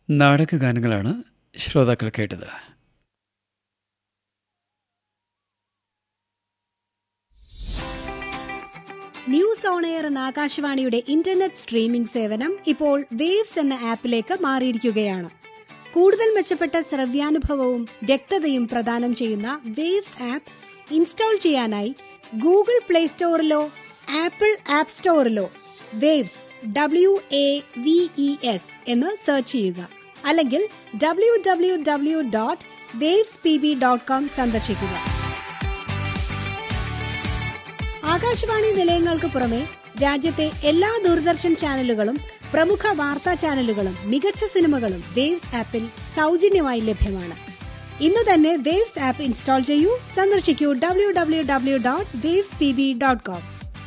നാടകഗാനങ്ങളാണ് ശ്രോതാക്കൾ കേട്ടത് news on air എന്ന ആകാശവാണിയുടെ ഇന്റർനെറ്റ് സ്ട്രീമിംഗ് സേവനം ഇപ്പോൾ വേവ്സ് എന്ന ആപ്പിലേക്ക് മാറിയിരിക്കുകയാണ് കൂടുതൽ മെച്ചപ്പെട്ട ശ്രവ്യാനുഭവവും വ്യക്തതയും പ്രദാനം ചെയ്യുന്ന വേവ്സ് ആപ്പ് ഇൻസ്റ്റാൾ ചെയ്യാനായി ഗൂഗിൾ പ്ലേ സ്റ്റോറിലോ ആപ്പിൾ ആപ്പ് സ്റ്റോറിലോ waves W A V E S എന്ന് സെർച്ച് ചെയ്യുക അല്ലെങ്കിൽ W W W dot waves P B dot com സന്ദർശിക്കുക ആകാശവാണി നിലയങ്ങൾക്ക് പുറമെ രാജ്യത്തെ എല്ലാ ദൂരദർശൻ ചാനലുകളും പ്രമുഖ വാർത്താ ചാനലുകളും മികച്ച സിനിമകളും വേവ്സ് ആപ്പിൽ സൗജന്യമായി ലഭ്യമാണ് ഇന്ന് തന്നെ വേവ്സ് ആപ്പ് ഇൻസ്റ്റാൾ ചെയ്യൂ സന്ദർശിക്കൂ W W W dot waves P B dot com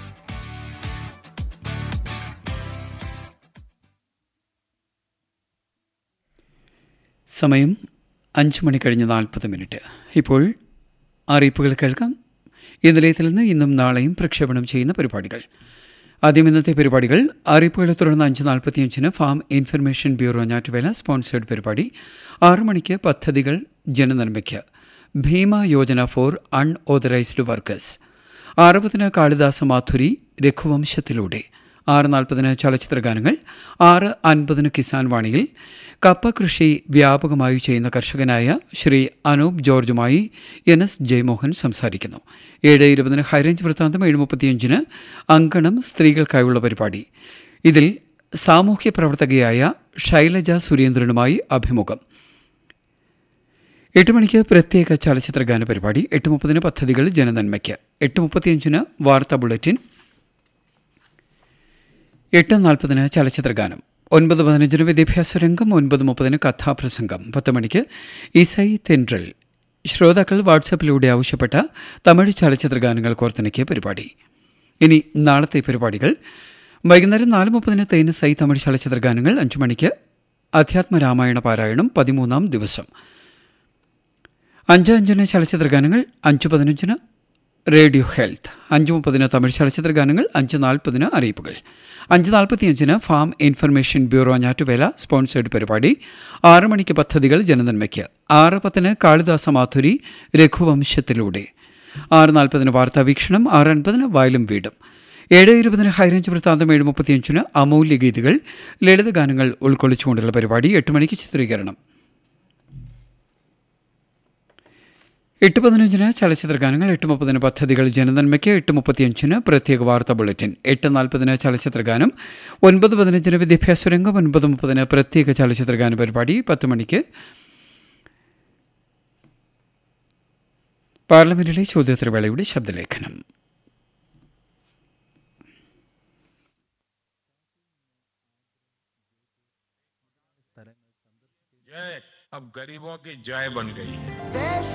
സമയം അഞ്ച് മണി കഴിഞ്ഞ് നാൽപ്പത് മിനിറ്റ് ഇപ്പോൾ അറിയിപ്പുകൾ കേൾക്കാം ഈ നിലയത്തിൽ നിന്ന് ഇന്നും നാളെയും പ്രക്ഷേപണം ചെയ്യുന്ന പരിപാടികൾ ആദ്യം ഇന്നത്തെ പരിപാടികൾ അറിയിപ്പുകളെ തുടർന്ന് അഞ്ച് നാൽപ്പത്തിയഞ്ചിന് ഫാം ഇൻഫർമേഷൻ ബ്യൂറോ ഞാറ്റുവേല സ്പോൺസേഡ് പരിപാടി ആറു മണിക്ക് പദ്ധതികൾ ജനനന്മയ്ക്ക് Bima Yojana for unauthorised workers ആറുപതിന് കാളിദാസ മാധുരി രഘുവംശത്തിലൂടെ ആറ് നാൽപ്പതിന് ചലച്ചിത്ര ഗാനങ്ങൾ ആറ് അൻപതിന് കിസാൻ വാണിയിൽ കപ്പ കൃഷി വ്യാപകമായി ചെയ്യുന്ന കർഷകനായ ശ്രീ അനൂപ് ജോർജുമായി എൻ എസ് ജയമോഹൻ സംസാരിക്കുന്നു ഏഴ് ഇരുപതിന് ഹൈറേഞ്ച് വൃത്താന്തം ഏഴ് മുപ്പത്തിയഞ്ചിന് അങ്കണം സ്ത്രീകൾക്കായുള്ള പരിപാടി ഇതിൽ സാമൂഹ്യ പ്രവർത്തകയായ ശൈലജ സുരേന്ദ്രനുമായി അഭിമുഖം എട്ട് മണിക്ക് പ്രത്യേക ചലച്ചിത്ര ഗാന പരിപാടി എട്ട് മുപ്പതിന് പദ്ധതികൾ ജനനന്മയ്ക്ക് എട്ട് മുപ്പത്തിയഞ്ചിന് വാർത്താ ബുള്ളറ്റിൻ എട്ട് നാൽപ്പതിന് ചലച്ചിത്ര ഗാനം ഒൻപത് പതിനഞ്ചിന് വിദ്യാഭ്യാസ രംഗം ഒൻപത് മുപ്പതിന് കഥാപ്രസംഗം പത്ത് മണിക്ക് ഇസൈ തെൻട്രൽ ശ്രോതാക്കൾ വാട്സാപ്പിലൂടെ ആവശ്യപ്പെട്ട തമിഴ് ചലച്ചിത്ര ഗാനങ്ങൾ കോർത്തിണക്കിയ പരിപാടി ഇനി നാളത്തെ പരിപാടികൾ വൈകുന്നേരം നാല് മുപ്പതിന് തേന് സൈ തമിഴ് ചലച്ചിത്ര ഗാനങ്ങൾ അഞ്ചു മണിക്ക് അധ്യാത്മ രാമായണ പാരായണം പതിമൂന്നാം ദിവസം അഞ്ച് അഞ്ചിന് ചലച്ചിത്ര ഗാനങ്ങൾ അഞ്ച് പതിനഞ്ചിന് റേഡിയോ ഹെൽത്ത് അഞ്ച് മുപ്പതിന് തമിഴ് ചലച്ചിത്ര ഗാനങ്ങൾ അഞ്ച് നാൽപ്പതിന് അറിയിപ്പുകൾ അഞ്ച് നാൽപ്പത്തിയഞ്ചിന് ഫാം ഇൻഫർമേഷൻ ബ്യൂറോ ഞാറ്റുവേല സ്പോൺസേഡ് പരിപാടി ആറ് മണിക്ക് പദ്ധതികൾ ജനനന്മയ്ക്ക് ആറ് പത്തിന് കാളിദാസ മാധുരി രഘുവംശത്തിലൂടെ ആറ് നാൽപ്പതിന് വാർത്താ വീക്ഷണം ആറ് അൻപതിന് വയലും വീടും ഏഴ് ഇരുപതിന് ഹൈറേഞ്ച് വൃത്താന്തം ഏഴ് മുപ്പത്തിയഞ്ചിന് അമൂല്യ ഗീതികൾ ലളിതഗാനങ്ങൾ ഉൾക്കൊള്ളിച്ചുകൊണ്ടുള്ള പരിപാടി എട്ട് മണിക്ക് ചിത്രീകരണം എട്ട് പതിനഞ്ചിന് ചലച്ചിത്ര ഗാനങ്ങൾ എട്ട് മുപ്പതിന് പദ്ധതികൾ ജനനന്മയ്ക്ക് എട്ട് മുപ്പത്തിയഞ്ചിന് പ്രത്യേക വാർത്താ ബുള്ളറ്റിൻ എട്ട് നാൽപ്പതിന് ചലച്ചിത്ര ഗാനം ഒൻപത് പതിനഞ്ചിന് വിദ്യാഭ്യാസ രംഗം ഒൻപത് മുപ്പതിന് പ്രത്യേക ചലച്ചിത്ര ഗാന പരിപാടി പത്ത് മണിക്ക് പാർലമെന്റിലെ ചോദ്യോത്തരവേളയുടെ ശബ്ദലേഖനം जय अब गरीबों की जय बन गई है